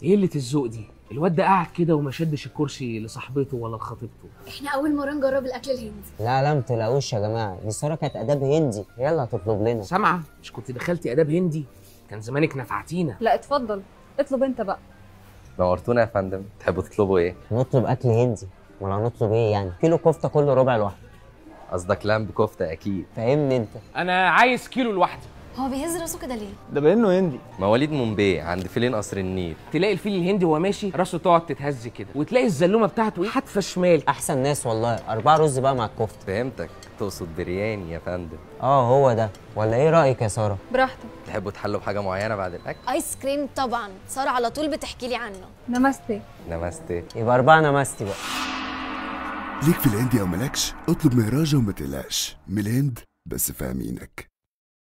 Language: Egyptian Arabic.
ايه اللي الذوق دي الواد ده قاعد كده وما شدش الكرسي لصاحبته ولا لخطيبته احنا اول مره نجرب الاكل الهندي لا لا ما تلاقوش يا جماعه دي ساره كانت اداب هندي هي اللي هتطلب لنا سامعه مش كنت دخلتي اداب هندي كان زمانك نفعتينا لا اتفضل اطلب انت بقى نورتونا يا فندم تحبوا تطلبوا ايه هنطلب اكل هندي ولا هنطلب ايه يعني كيلو كفته كل ربع لوحده قصدك لامب كفته اكيد فاهمني انت انا عايز كيلو لوحدي هو بيهز راسه كده ليه ده بانه هندي مواليد مومباي عند فيلين قصر النيل تلاقي الفيل الهندي وهو ماشي راسه تقعد تتهز كده وتلاقي الزلومه بتاعته ايه حادفه شمال احسن ناس والله اربعه رز بقى مع الكفته فهمتك تقصد برياني يا فندم اه هو ده ولا ايه رايك يا ساره براحتك تحبوا تحلوا بحاجه معينه بعد الاكل ايس كريم طبعا ساره على طول بتحكي لي عنه نمستي نمستي يبقى اربعه نمستي بقى ليك في الهندي او مالكش اطلب مهراجة وما تقلقش من الهند بس فاهمينك